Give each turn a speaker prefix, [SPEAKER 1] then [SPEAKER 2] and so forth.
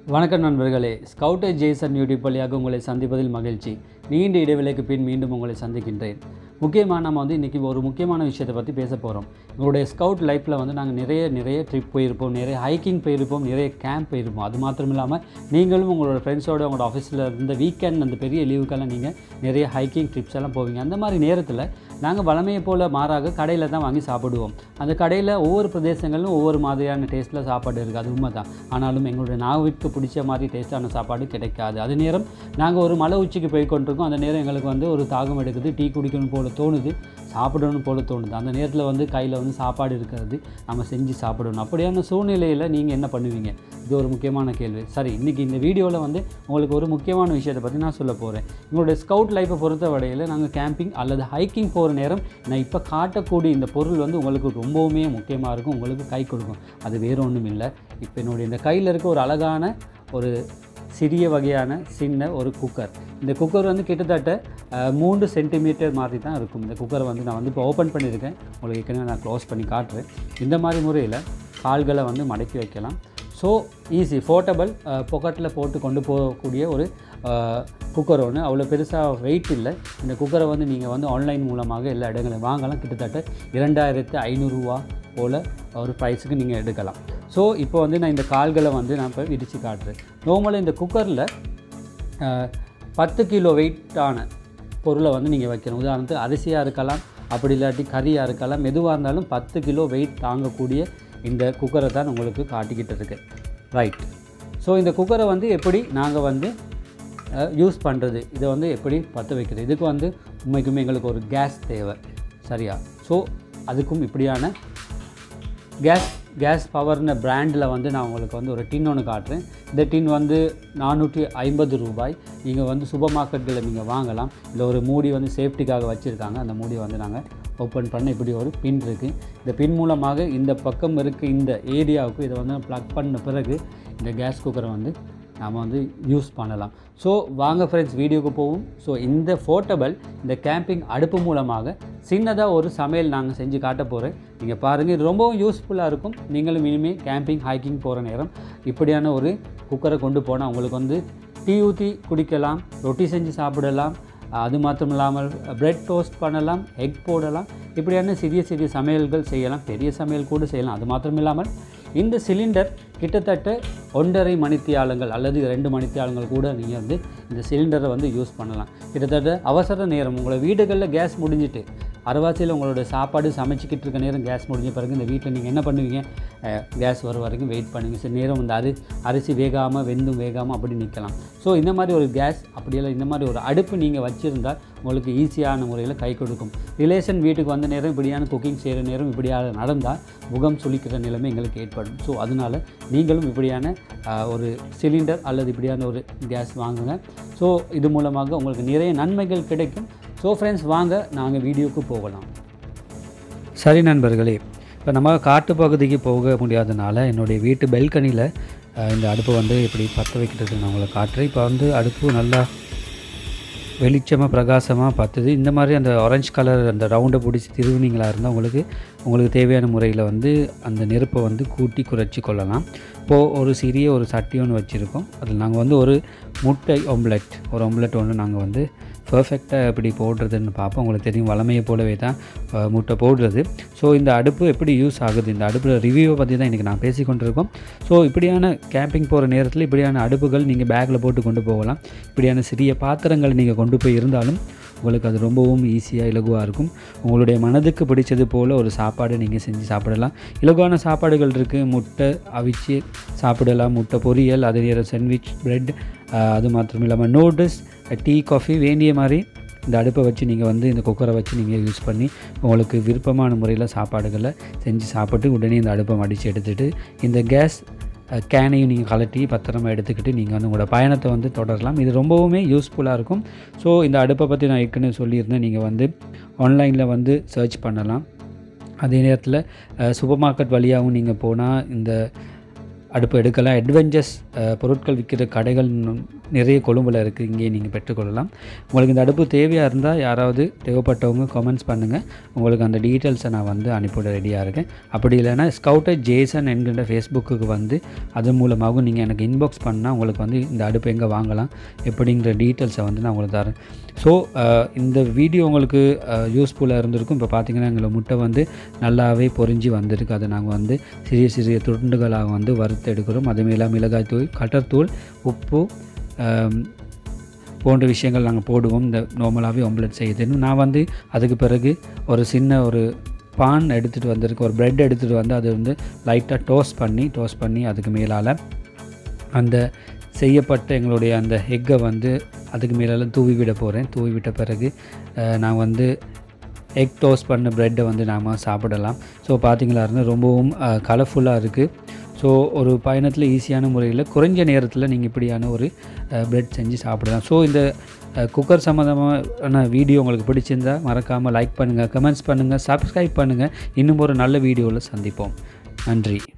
[SPEAKER 1] வணக்கம் நண்பர்களே ஸ்கவுட்டை Jason YouTube வழியாக உங்களை சந்திப்பதில் மகிழ்ச்சி நீண்ட இடைவேளைக்கு பின் மீண்டும் உங்களை சந்திக்கின்றேன் முக்கியமாக நம்ம வந்து இன்றைக்கி ஒரு முக்கியமான விஷயத்தை பற்றி பேச போகிறோம் எங்களுடைய ஸ்கவுட் லைஃப்பில் வந்து நாங்கள் நிறைய நிறைய ட்ரிப் போயிருப்போம் நிறைய ஹைக்கிங் போயிருப்போம் நிறைய கேம்ப் போயிருப்போம் அது மாத்திரம் இல்லாமல் நீங்களும் உங்களோட ஃப்ரெண்ட்ஸோட உங்களோட ஆஃபீஸில் இருந்த வீக்கெண்ட் அந்த பெரிய லீவுக்கெல்லாம் நீங்கள் நிறைய ஹைக்கிங் ட்ரிப்ஸ் எல்லாம் போவீங்க அந்த மாதிரி நேரத்தில் நாங்கள் வளமையை போல் மாறாக கடையில் தான் வாங்கி சாப்பிடுவோம் அந்த கடையில் ஒவ்வொரு பிரதேசங்களிலும் ஒவ்வொரு மாதிரியான டேஸ்ட்டில் சாப்பாடு இருக்குது அது உண்மை தான் ஆனாலும் எங்களுடைய நாவிற்கு பிடிச்ச மாதிரி டேஸ்ட்டான சாப்பாடு கிடைக்காது அது நேரம் நாங்கள் ஒரு மலை உச்சிக்கு போய் கொண்டிருக்கோம் அந்த நேரம் எங்களுக்கு வந்து ஒரு தாகம் எடுக்குது டீ குடிக்கணும் போல் தோணுது சாப்பிடணும் போல் தோணுது அந்த நேரத்தில் வந்து கையில் வந்து சாப்பாடு இருக்கிறது நம்ம செஞ்சு சாப்பிடணும் அப்படியான சூழ்நிலையில் நீங்கள் என்ன பண்ணுவீங்க இது ஒரு முக்கியமான கேள்வி சரி இன்றைக்கி இந்த வீடியோவில் வந்து உங்களுக்கு ஒரு முக்கியமான விஷயத்தை பற்றி நான் சொல்ல போகிறேன் உங்களுடைய ஸ்கவுட் லைஃப்பை பொறுத்த வரையில் நாங்கள் கேம்பிங் அல்லது ஹைக்கிங் போகிற நேரம் நான் இப்போ காட்டக்கூடிய இந்த பொருள் வந்து உங்களுக்கு ரொம்பவுமே முக்கியமாக இருக்கும் உங்களுக்கு கை கொடுக்கும் அது வேறு ஒன்றும் இல்லை இப்போ என்னுடைய இந்த கையில் இருக்க ஒரு அழகான ஒரு சிறிய வகையான சின்ன ஒரு குக்கர் இந்த குக்கர் வந்து கிட்டத்தட்ட அஹ், மூன்று சென்டிமீட்டர் மாதிரி தான் இருக்கும் இந்த குக்கரை வந்து நான் வந்து இப்போ ஓப்பன் பண்ணியிருக்கேன் உங்களுக்கு ஏற்கனவே நான் க்ளோஸ் பண்ணி காட்டுறேன் இந்த மாதிரி முறையில் கால்களை வந்து மடக்கி வைக்கலாம் ஸோ ஈஸி ஃபோர்டபுள் பொக்கெட்டில் போட்டு கொண்டு போகக்கூடிய ஒரு குக்கர் ஒன்று அவ்வளோ பெருசாக வெயிட் இல்லை இந்த குக்கரை வந்து நீங்கள் வந்து ஆன்லைன் மூலமாக எல்லா இடங்களையும் வாங்கலாம் கிட்டத்தட்ட இரண்டாயிரத்து ஐநூறுரூவா போல் ஒரு ப்ரைஸுக்கு நீங்கள் எடுக்கலாம் ஸோ இப்போ வந்து நான் இந்த கால்களை வந்து நான் இப்போ விரித்து காட்டுறேன் நார்மலாக இந்த குக்கரில் பத்து கிலோ வெயிட்டான பொருளை வந்து நீங்கள் வைக்கணும் உதாரணத்துக்கு அரிசியாக இருக்கலாம் அப்படி இல்லாட்டி கறியாக இருக்கலாம் எதுவாக இருந்தாலும் பத்து கிலோ வெயிட் தாங்கக்கூடிய இந்த குக்கரை தான் உங்களுக்கு காட்டிக்கிட்டு இருக்கு ரைட் ஸோ இந்த குக்கரை வந்து எப்படி நாங்கள் வந்து யூஸ் பண்ணுறது இதை வந்து எப்படி பற்ற வைக்கிறது இதுக்கு வந்து உண்மைக்குமே எங்களுக்கு ஒரு கேஸ் தேவை சரியா ஸோ அதுக்கும் இப்படியான கேஸ் கேஸ் பவர்ன பிராண்டில் வந்து நான் உங்களுக்கு வந்து ஒரு டின் ஒன்று காட்டுறேன் இந்த டின் வந்து நானூற்றி ஐம்பது ரூபாய் நீங்கள் வந்து சூப்பர் மார்க்கெட்டில் நீங்கள் வாங்கலாம் இல்லை ஒரு மூடி வந்து சேஃப்டிக்காக வச்சுருக்காங்க அந்த மூடியை வந்து நாங்கள் ஓப்பன் பண்ண இப்படி ஒரு பின் இருக்குது இந்த பின் மூலமாக இந்த பக்கம் இருக்க இந்த ஏரியாவுக்கு இதை வந்து ப்ளக் பண்ண பிறகு இந்த கேஸ் குக்கரை வந்து நாம் வந்து யூஸ் பண்ணலாம் ஸோ வாங்க ஃப்ரெண்ட்ஸ் வீடியோக்கு போவோம் ஸோ இந்த ஃபோர்டபுள் இந்த கேம்பிங் அடுப்பு மூலமாக சின்னதாக ஒரு சமையல் நாங்கள் செஞ்சு காட்ட போகிறேன் நீங்கள் பாருங்கள் இது ரொம்பவும் யூஸ்ஃபுல்லாக இருக்கும் நீங்களும் இனிமேல் கேம்பிங் ஹைக்கிங் போகிற நேரம் இப்படியான ஒரு குக்கரை கொண்டு போனால் உங்களுக்கு வந்து டீ ஊற்றி குடிக்கலாம் ரொட்டி செஞ்சு சாப்பிடலாம் அது மாத்திரம் இல்லாமல் பிரெட் டோஸ்ட் பண்ணலாம் எக் போடலாம் இப்படியான சிறிய சிறிய சமையல்கள் செய்யலாம் பெரிய சமையல் கூட செய்யலாம் அது மாத்திரம் இல்லாமல் இந்த சிலிண்டர் கிட்டத்தட்ட ஒன்றரை மணித்தியாலங்கள் அல்லது ரெண்டு மணித்தியாலங்கள் கூட நீங்கள் வந்து இந்த சிலிண்டரை வந்து யூஸ் பண்ணலாம் கிட்டத்தட்ட அவசர நேரம் உங்களை வீடுகளில் கேஸ் முடிஞ்சிட்டு அரவாசியில் உங்களோட சாப்பாடு சமைச்சிக்கிட்டு இருக்க நேரம் கேஸ் முடிஞ்ச பிறகு இந்த வீட்டில் நீங்கள் என்ன பண்ணுவீங்க கேஸ் வர வரைக்கும் வெயிட் பண்ணுவீங்க சில நேரம் இந்த அரி அரிசி வேகாமல் வெந்தும் வேகாமல் அப்படி நிற்கலாம் ஸோ இந்த மாதிரி ஒரு கேஸ் அப்படியெல்லாம் இந்த மாதிரி ஒரு அடுப்பு நீங்கள் வச்சுருந்தால் உங்களுக்கு ஈஸியான முறையில் கை கொடுக்கும் ரிலேஷன் வீட்டுக்கு வந்த நேரம் இப்படியான குக்கிங் செய்கிற நேரம் இப்படியாக நடந்தால் முகம் சுளிக்கிற நிலைமை எங்களுக்கு ஏற்படும் ஸோ அதனால் நீங்களும் இப்படியான ஆஹ், ஒரு சிலிண்டர் அல்லது இப்படியான ஒரு கேஸ் வாங்குங்க ஸோ இது மூலமாக உங்களுக்கு நிறைய நன்மைகள் கிடைக்கும் ஸோ ஃப்ரெண்ட்ஸ் வாங்க நாங்கள் வீடியோக்கு போகலாம் சரி நண்பர்களே இப்போ நம்ம காட்டு பகுதிக்கு போக முடியாதனால என்னுடைய வீட்டு பெல்கனியில் இந்த அடுப்பை வந்து இப்படி பற்ற வைக்கிறது நான் உங்களை காட்டுறேன் இப்போ வந்து அடுப்பு நல்லா வெளிச்சமாக பிரகாசமாக பத்துது இந்த மாதிரி அந்த ஆரஞ்சு கலர் அந்த ரவுண்டை பிடிச்சி திருவினீங்களாக இருந்தால் உங்களுக்கு உங்களுக்கு தேவையான முறையில் வந்து அந்த நெருப்பை வந்து கூட்டி குறைச்சி கொள்ளலாம் இப்போது ஒரு சிறிய ஒரு சட்டி ஒன்று வச்சுருக்கோம் அதில் நாங்கள் வந்து ஒரு முட்டை ஒம்லெட் ஒரு ஒம்லெட் ஒன்று நாங்கள் வந்து பர்ஃபெக்டாக எப்படி போடுறதுன்னு பார்ப்போம் உங்களுக்கு தெரியும் வளமையை போலவே தான் அஹ், முட்டை போடுறது ஸோ இந்த அடுப்பு எப்படி யூஸ் ஆகுது இந்த அடுப்பில் ரிவ்யூவை பற்றி தான் இன்றைக்கி நான் பேசி கொண்டிருக்கோம் ஸோ இப்படியான கேம்பிங் போகிற நேரத்தில் இப்படியான அடுப்புகள் நீங்கள் பேக்கில் போட்டு கொண்டு போகலாம் இப்படியான சிறிய பாத்திரங்கள் நீங்கள் கொண்டு போய் இருந்தாலும் உங்களுக்கு அது ரொம்பவும் ஈஸியாக இலகுவாக இருக்கும் உங்களுடைய மனதுக்கு பிடிச்சது போல் ஒரு சாப்பாடு நீங்கள் செஞ்சு சாப்பிடலாம் இலகுவான சாப்பாடுகள் இருக்குது முட்டை அவிச்சு சாப்பிடலாம் முட்டை பொரியல் அதே நேரம் சாண்ட்விச் பிரெட் அது மாத்திரம் இல்லாமல் நூடுல்ஸ் டீ காஃபி வேண்டிய மாதிரி இந்த அடுப்பை வச்சு நீங்கள் வந்து இந்த குக்கரை வச்சு நீங்கள் யூஸ் பண்ணி உங்களுக்கு விருப்பமான முறையில் சாப்பாடுகளை செஞ்சு சாப்பிட்டு உடனே இந்த அடுப்பை மடித்து எடுத்துகிட்டு இந்த கேஸ் அஹ், கேனையும் நீங்கள் கலட்டி பத்திரமா எடுத்துக்கிட்டு நீங்கள் வந்து உங்களோட பயணத்தை வந்து தொடரலாம் இது ரொம்பவுமே யூஸ்ஃபுல்லாக இருக்கும் ஸோ இந்த அடுப்பை பற்றி நான் ஏற்கனவே சொல்லியிருந்தேன் நீங்கள் வந்து ஆன்லைனில் வந்து சர்ச் பண்ணலாம் அதே நேரத்தில் சூப்பர் மார்க்கெட் வழியாகவும் நீங்கள் போனால் இந்த அடுப்பு எடுக்கலாம் அட்வென்ச்சர்ஸ் அஹ், பொருட்கள் விற்கிற கடைகள் இன்னும் நிறைய கொழும்பில் இருக்குது இங்கே நீங்கள் பெற்றுக்கொள்ளலாம் உங்களுக்கு இந்த அடுப்பு தேவையாக இருந்தால் யாராவது தேவைப்பட்டவங்க கமெண்ட்ஸ் பண்ணுங்கள் உங்களுக்கு அந்த டீட்டெயில்ஸை நான் வந்து அனுப்பிவிட ரெடியாக இருக்கேன் அப்படி இல்லைன்னா ஸ்கவுட்டை ஜேசன் என்கின்ற ஃபேஸ்புக்குக்கு வந்து அதன் மூலமாகவும் நீங்கள் எனக்கு இன்பாக்ஸ் பண்ணால் உங்களுக்கு வந்து இந்த அடுப்பு எங்கே வாங்கலாம் எப்படிங்கிற டீட்டெயில்ஸை வந்து நான் உங்களுக்கு தரேன் ஸோ இந்த வீடியோ உங்களுக்கு யூஸ்ஃபுல்லாக இருந்திருக்கும் இப்போ பார்த்தீங்கன்னா எங்களை முட்டை வந்து நல்லாவே பொரிஞ்சு வந்திருக்கு அதை நாங்கள் வந்து சிறிய சிறிய துண்டுகளாக வந்து வறுத்து எடுக்கிறோம் அதுமாரி மிளகாய் தூள் கட்டர்தூள் உப்பு ஆம், போன்ற விஷயங்கள் நாங்கள் போடுவோம் இந்த நார்மலாகவே ஆம்லெட் செய்யுதுன்னு நான் வந்து அதுக்கு பிறகு ஒரு சின்ன ஒரு பான் எடுத்துகிட்டு வந்திருக்கேன் ஒரு பிரெட் எடுத்துகிட்டு வந்து அதை வந்து லைட்டாக டோஸ்ட் பண்ணி டோஸ்ட் பண்ணி அதுக்கு மேலால் அந்த செய்யப்பட்ட எங்களுடைய அந்த எக்கை வந்து அதுக்கு மேலால் தூவி விட போகிறேன் தூவி விட்ட பிறகு அஹ், நான் வந்து எக் டோஸ்ட் பண்ண ப்ரெட்டை வந்து நாம் சாப்பிடலாம் ஸோ பார்த்தீங்களா இருந்தால் ரொம்பவும் கலர்ஃபுல்லாக இருக்குது ஸோ ஒரு பயணத்தில் ஈஸியான முறையில் குறைஞ்ச நேரத்தில் நீங்கள் இப்படியான ஒரு ப்ரெட் செஞ்சு சாப்பிடலாம் ஸோ இந்த குக்கர் சம்மந்தமான வீடியோ உங்களுக்கு பிடிச்சிருந்தா மறக்காமல் லைக் பண்ணுங்கள் கமெண்ட்ஸ் பண்ணுங்கள் சப்ஸ்கிரைப் பண்ணுங்கள் இன்னும் ஒரு நல்ல வீடியோவில் சந்திப்போம் நன்றி